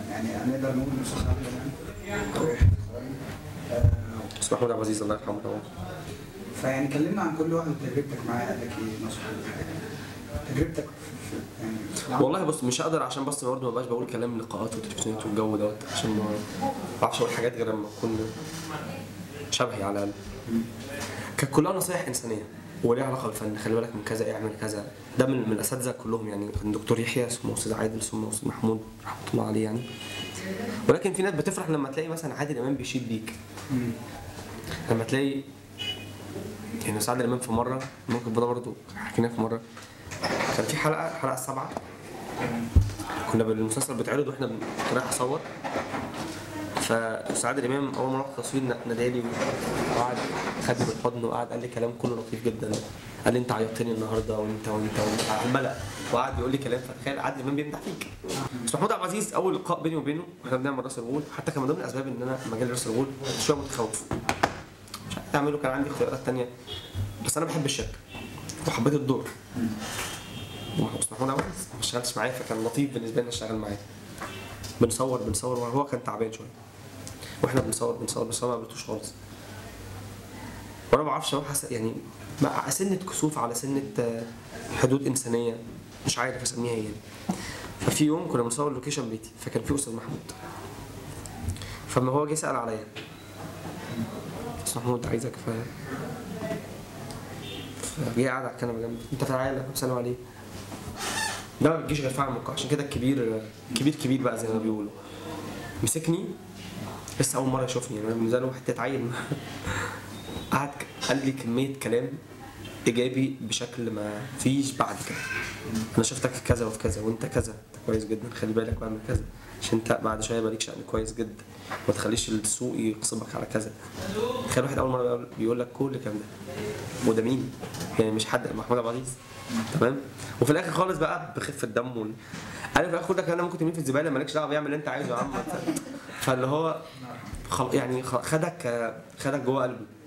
يعني نقدر نقول ان استاذ عادل امام آه، بس محمود عبد العزيز الله يرحمه طبعا فيعني كلمنا عن كل واحد وتجربتك معاه قال لك ايه نصح ولا حاجه تجربتك في يعني والله بص مش هقدر عشان بس برضه ما بقاش بقول كلام لقاءات وتلفزيونات والجو دوت عشان ما بعرفش اقول حاجات غير لما اكون شبهي على الاقل كانت كلها نصايح انسانيه وليها علاقه بالفن خلي بالك من كذا اعمل كذا ده من من الاساتذه كلهم يعني كان دكتور يحيى ثم استاذ عادل ثم استاذ محمود رحمه الله عليه يعني ولكن في ناس بتفرح لما تلاقي مثلا عادل امام بيشيد بيك لما تلاقي يعني استاذ عادل امام في مره ممكن ده برضه حكيناه في مره كان في حلقه الحلقه السابعه كنا بالمسلسل بيتعرض واحنا بن- كنت رايح اصور فاستاذ عادل امام اول ما رحت تصوير ن- نادالي وقعد خدني بالحضن وقعد قال لي كلام كله لطيف جدا قال لي انت عيطتني النهارده وانت وانت وانت على الملأ وقعد يقول لي كلام فتخيل عادل امام بيمدح فيك بس محمود عبد العزيز اول لقاء بيني وبينه واحنا بنعمل راس الغول حتى كان من ضمن الاسباب ان انا مجال راس الغول كنت شويه متخوف مش عارف اعمله كان عندي اختيارات تانية بس انا بحب الشك وحبيت الدور بس محمود عبد العزيز ما اشتغلتش معاه فكان لطيف بالنسبه لي اشتغل معاه بنصور بنصور وهو كان تعبان شويه واحنا بنصور بنصور بنصور ما قابلتوش خالص وانا ما بعرفش هو حس يعني مع سنه كسوف على سنه آه، حدود انسانيه مش عارف اسميها ايه يعني ففي يوم كنا بنصور لوكيشن بيتي فكان في استاذ محمود فما هو جه سال عليا استاذ محمود عايزك ف فجه قاعد على الكنبه جنبي انت تعالى بسلم عليه ده ما بتجيش غير فعلا من القاع. عشان كده الكبير كبير كبير بقى زي ما بيقولوا مسكني لسه اول مره يشوفني يعني انا بالنسبه له حته عيل قعد ك- قال لي كميه كلام ايجابي بشكل ما فيش بعد كده انا شفتك في كذا وفي كذا وانت كذا انت كويس جدا خلي بالك بعمل كذا عشان انت بعد شويه بقى ليك شأن كويس جدا ما تخليش السوق يغصبك على كذا تخيل واحد اول مره بيقول- بيقول لك كل الكلام ده وده مين؟ يعني مش حد محمود عبد العزيز تمام وفي الاخر خالص بقى بخفه دم وال... عارف في الاخر ده كلام ممكن ترميه في الزباله مالكش دعوه بيعمل اللي انت عايزه يا عم فاللي هو خل... يعني خ- خدك خدك جوه قلبه